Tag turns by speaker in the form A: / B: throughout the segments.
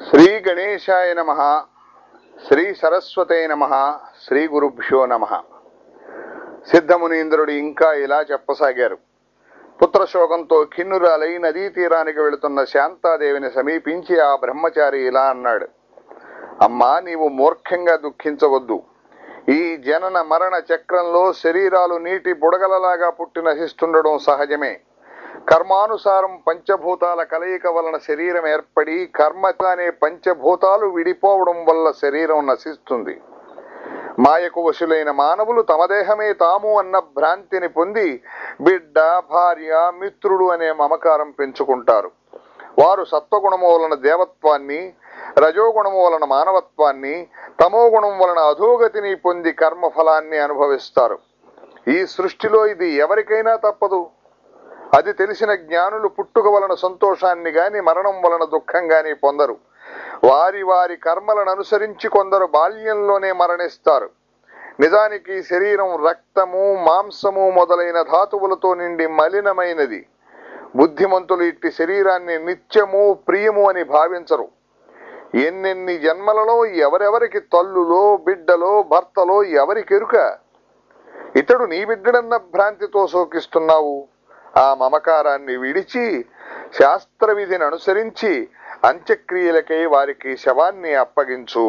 A: శ్రీ గణేశాయ నమ శ్రీ సరస్వతే నమ శ్రీ గురుభ్యో నమ సిద్ధమునీంద్రుడు ఇంకా ఇలా చెప్పసాగారు పుత్రశోకంతో ఖిన్నురాలై నదీ తీరానికి వెళుతున్న శాంతాదేవిని సమీపించి ఆ బ్రహ్మచారి ఇలా అన్నాడు అమ్మా నీవు మూర్ఖంగా దుఃఖించవద్దు ఈ జనన మరణ చక్రంలో శరీరాలు నీటి బుడగలలాగా పుట్టి నశిస్తుండడం సహజమే కర్మానుసారం పంచభూతాల కలయిక వలన శరీరం ఏర్పడి కర్మ అనే పంచభూతాలు విడిపోవడం వల్ల శరీరం నశిస్తుంది మాయకు వశులైన మానవులు తమ దేహమే తాము అన్న భ్రాంతిని పొంది బిడ్డ భార్య మిత్రుడు అనే మమకారం పెంచుకుంటారు వారు సత్వగుణము వలన దేవత్వాన్ని రజోగుణము వలన మానవత్వాన్ని తమోగుణం వలన అధోగతిని పొంది కర్మఫలాన్ని అనుభవిస్తారు ఈ సృష్టిలో ఇది ఎవరికైనా తప్పదు అది తెలిసిన జ్ఞానులు పుట్టుక వలన సంతోషాన్ని గాని మరణం వలన దుఃఖం గాని పొందరు వారి వారి కర్మలను అనుసరించి కొందరు బాల్యంలోనే మరణిస్తారు నిజానికి శరీరం రక్తము మాంసము మొదలైన ధాతువులతో నిండి మలినమైనది బుద్ధిమంతులు ఇట్టి శరీరాన్ని నిత్యము ప్రియము అని భావించరు ఎన్నెన్ని జన్మలలో ఎవరెవరికి తల్లులో బిడ్డలో భర్తలో ఎవరికెరుక ఇతడు నీ బిడ్డడన్న భ్రాంతితో శోకిస్తున్నావు ఆ మమకారాన్ని విడిచి శాస్త్ర విధిని అనుసరించి అంత్యక్రియలకై వారికి శవాన్ని అప్పగించు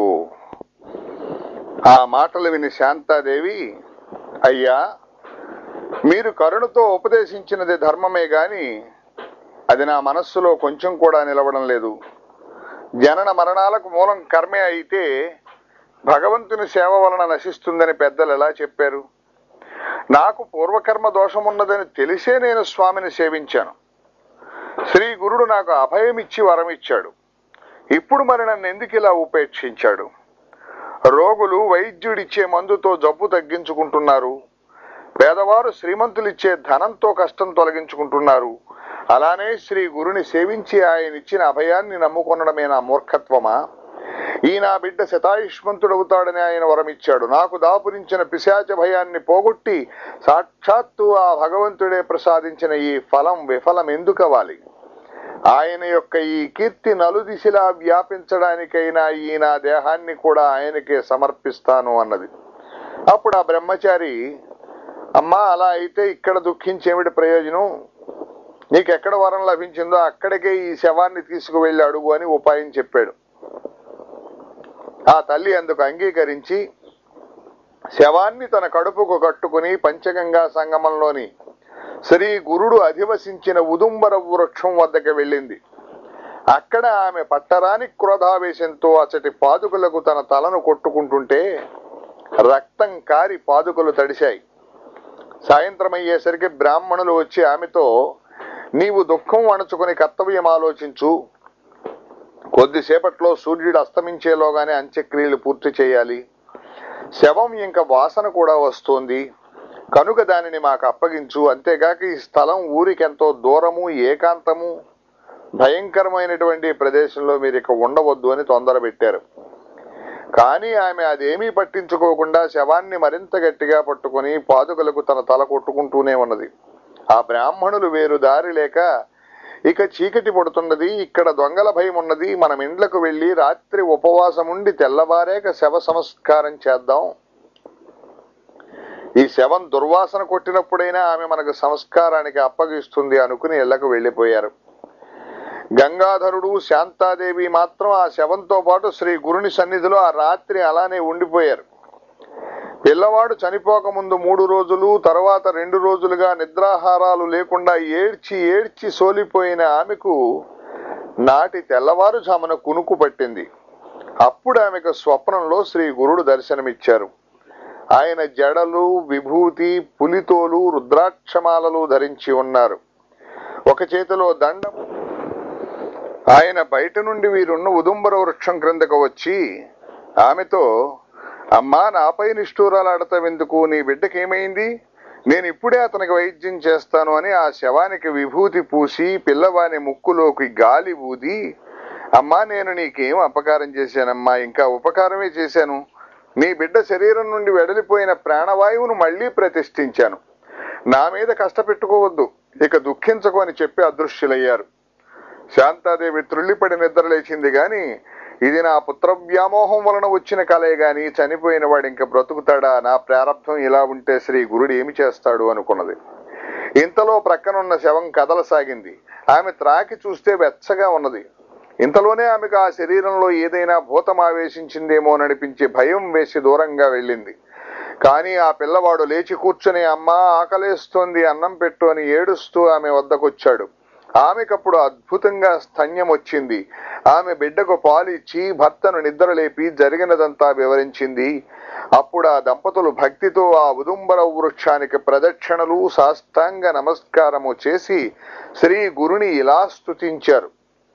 A: ఆ మాటలు విని శాంతాదేవి అయ్యా మీరు కరుణతో ఉపదేశించినది ధర్మమే గాని అది నా మనస్సులో కొంచెం కూడా నిలవడం లేదు జనన మరణాలకు మూలం కర్మే అయితే భగవంతుని సేవ వలన నశిస్తుందని పెద్దలు ఎలా చెప్పారు నాకు పూర్వకర్మ దోషమున్నదని తెలిసే నేను స్వామిని సేవించాను శ్రీ గురుడు నాకు అభయమిచ్చి వరమిచ్చాడు ఇప్పుడు మరి నన్ను ఎందుకు ఇలా ఉపేక్షించాడు రోగులు వైద్యుడిచ్చే మందుతో జబ్బు తగ్గించుకుంటున్నారు పేదవారు శ్రీమంతులిచ్చే ధనంతో కష్టం తొలగించుకుంటున్నారు అలానే శ్రీ గురుని సేవించి ఆయన ఇచ్చిన అభయాన్ని నమ్ముకొనడమే నా మూర్ఖత్వమా ఈ నా బిడ్డ శతాయుష్మంతుడవుతాడని ఆయన వరమిచ్చాడు నాకు దాపురించిన పిశాచ భయాన్ని పోగొట్టి సాక్షాత్తు ఆ భగవంతుడే ప్రసాదించిన ఈ ఫలం విఫలం ఎందుకవాలి ఆయన యొక్క ఈ కీర్తి నలుదిశలా వ్యాపించడానికైనా ఈ నా దేహాన్ని కూడా ఆయనకే సమర్పిస్తాను అన్నది అప్పుడు ఆ బ్రహ్మచారి అమ్మా అలా అయితే ఇక్కడ దుఃఖించేమిటి ప్రయోజనం నీకెక్కడ వరం లభించిందో అక్కడికే ఈ శవాన్ని తీసుకువెళ్ళి అడుగు అని ఉపాయం చెప్పాడు ఆ తల్లి అందుకు అంగీకరించి శవాన్ని తన కడుపుకు కట్టుకుని పంచగంగా సంగమంలోని శ్రీ గురుడు అధివసించిన ఉదుంబర వృక్షం వద్దకు వెళ్ళింది అక్కడ ఆమె పట్టరాని క్రోధావేశంతో అచటి పాదుకలకు తన తలను కొట్టుకుంటుంటే రక్తం కారి పాదుకలు తడిశాయి సాయంత్రం అయ్యేసరికి బ్రాహ్మణులు వచ్చి ఆమెతో నీవు దుఃఖం అణచుకుని కర్తవ్యం ఆలోచించు కొద్దిసేపట్లో సూర్యుడు అస్తమించేలోగానే అంత్యక్రియలు పూర్తి చేయాలి శవం ఇంకా వాసన కూడా వస్తోంది కనుక దానిని మాకు అప్పగించు అంతేగాక ఈ స్థలం ఊరికెంతో దూరము ఏకాంతము భయంకరమైనటువంటి ప్రదేశంలో మీరు ఇక ఉండవద్దు అని తొందర పెట్టారు కానీ ఆమె అదేమీ పట్టించుకోకుండా శవాన్ని మరింత గట్టిగా పట్టుకుని పాదుకలకు తన తల కొట్టుకుంటూనే ఉన్నది ఆ బ్రాహ్మణులు వేరు దారి లేక ఇక చీకటి పడుతున్నది ఇక్కడ దొంగల భయం ఉన్నది మనం ఇండ్లకు వెళ్లి రాత్రి ఉపవాసం ఉండి తెల్లవారేక శవ సంస్కారం చేద్దాం ఈ శవం దుర్వాసన కొట్టినప్పుడైనా ఆమె మనకు సంస్కారానికి అప్పగిస్తుంది అనుకుని ఇళ్లకు వెళ్లిపోయారు గంగాధరుడు శాంతాదేవి మాత్రం ఆ శవంతో పాటు శ్రీ గురుని సన్నిధిలో ఆ రాత్రి అలానే ఉండిపోయారు పిల్లవాడు చనిపోక ముందు మూడు రోజులు తర్వాత రెండు రోజులుగా నిద్రాహారాలు లేకుండా ఏడ్చి ఏడ్చి సోలిపోయిన ఆమెకు నాటి తెల్లవారుజామున కునుకు పట్టింది అప్పుడు ఆమెకు స్వప్నంలో శ్రీ గురుడు దర్శనమిచ్చారు ఆయన జడలు విభూతి పులితోలు రుద్రాక్షమాలలు ధరించి ఉన్నారు ఒక చేతిలో దండము ఆయన బయట నుండి వీరున్న ఉదుంబర వృక్షం క్రిందకు వచ్చి ఆమెతో అమ్మా నాపై నిష్ఠూరాలాడతావెందుకు నీ బిడ్డకేమైంది నేను ఇప్పుడే అతనికి వైద్యం చేస్తాను అని ఆ శవానికి విభూతి పూసి పిల్లవాని ముక్కులోకి గాలి ఊది అమ్మా నేను నీకేం అపకారం చేశానమ్మా ఇంకా ఉపకారమే చేశాను నీ బిడ్డ శరీరం నుండి వెడలిపోయిన ప్రాణవాయువును మళ్లీ ప్రతిష్ఠించాను నా మీద కష్టపెట్టుకోవద్దు ఇక దుఃఖించకు అని చెప్పి అదృశ్యులయ్యారు శాంతాదేవి త్రుళ్ళిపడి నిద్రలేచింది గాని ఇది నా పుత్ర వ్యామోహం వలన వచ్చిన కలే గాని చనిపోయిన వాడు ఇంక బ్రతుకుతాడా నా ప్రారంభం ఇలా ఉంటే శ్రీ గురుడు ఏమి చేస్తాడు అనుకున్నది ఇంతలో ప్రక్కనున్న శవం కదలసాగింది ఆమె త్రాకి చూస్తే వెచ్చగా ఉన్నది ఇంతలోనే ఆమెకు ఆ శరీరంలో ఏదైనా భూతం ఆవేశించిందేమో నడిపించే భయం వేసి దూరంగా వెళ్ళింది కానీ ఆ పిల్లవాడు లేచి కూర్చుని అమ్మా ఆకలేస్తోంది అన్నం పెట్టు అని ఏడుస్తూ ఆమె వద్దకొచ్చాడు ఆమెకప్పుడు అద్భుతంగా స్తన్యం వచ్చింది ఆమె బిడ్డకు పాలిచ్చి భర్తను నిద్రలేపి జరిగినదంతా వివరించింది అప్పుడు ఆ దంపతులు భక్తితో ఆ ఉదుంబర వృక్షానికి ప్రదక్షిణలు సాష్టాంగ నమస్కారము చేసి శ్రీ గురుని ఇలా స్తుతించారు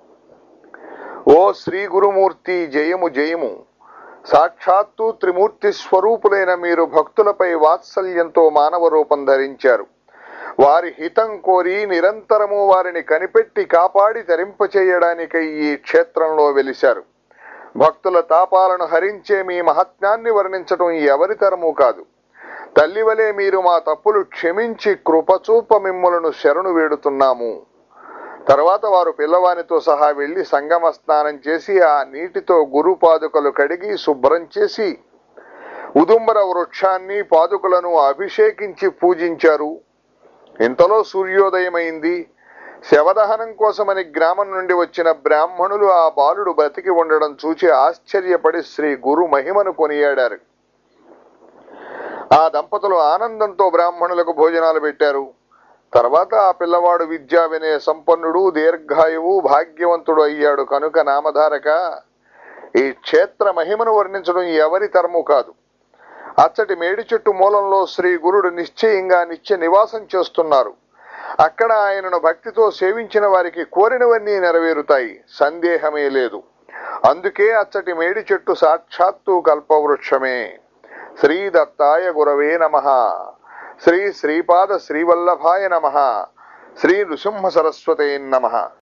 A: ఓ శ్రీ గురుమూర్తి జయము జయము సాక్షాత్తు త్రిమూర్తి స్వరూపులైన మీరు భక్తులపై వాత్సల్యంతో మానవ రూపం ధరించారు వారి హితం కోరి నిరంతరము వారిని కనిపెట్టి కాపాడి తరింపచేయడానికై ఈ క్షేత్రంలో వెలిశారు భక్తుల తాపాలను హరించే మీ మహాత్మ్యాన్ని వర్ణించటం ఎవరి తరము కాదు తల్లివలే మీరు మా తప్పులు క్షమించి కృపచూప మిమ్ములను శరణు వేడుతున్నాము తర్వాత వారు పిల్లవానితో సహా వెళ్లి సంగమ స్నానం చేసి ఆ నీటితో గురు పాదుకలు కడిగి శుభ్రం చేసి ఉదుంబర వృక్షాన్ని పాదుకలను అభిషేకించి పూజించారు ఇంతలో సూర్యోదయమైంది శవదహనం కోసమని గ్రామం నుండి వచ్చిన బ్రాహ్మణులు ఆ బాలుడు బ్రతికి ఉండడం చూచి ఆశ్చర్యపడి శ్రీ గురు మహిమను కొనియాడారు ఆ దంపతులు ఆనందంతో బ్రాహ్మణులకు భోజనాలు పెట్టారు తర్వాత ఆ పిల్లవాడు విద్యా వినయ సంపన్నుడు దీర్ఘాయువు భాగ్యవంతుడు అయ్యాడు కనుక నామధారక ఈ క్షేత్ర మహిమను వర్ణించడం ఎవరి తరము కాదు అచ్చటి మేడి చెట్టు మూలంలో శ్రీ గురుడు నిశ్చయంగా నిత్య నివాసం చేస్తున్నారు అక్కడ ఆయనను భక్తితో సేవించిన వారికి కోరినవన్నీ నెరవేరుతాయి సందేహమే లేదు అందుకే అచ్చటి మేడి చెట్టు సాక్షాత్తు కల్పవృక్షమే శ్రీ దత్తాయ గురవే నమ శ్రీ శ్రీపాద శ్రీవల్లభాయ నమ శ్రీ నృసింహ సరస్వతే నమ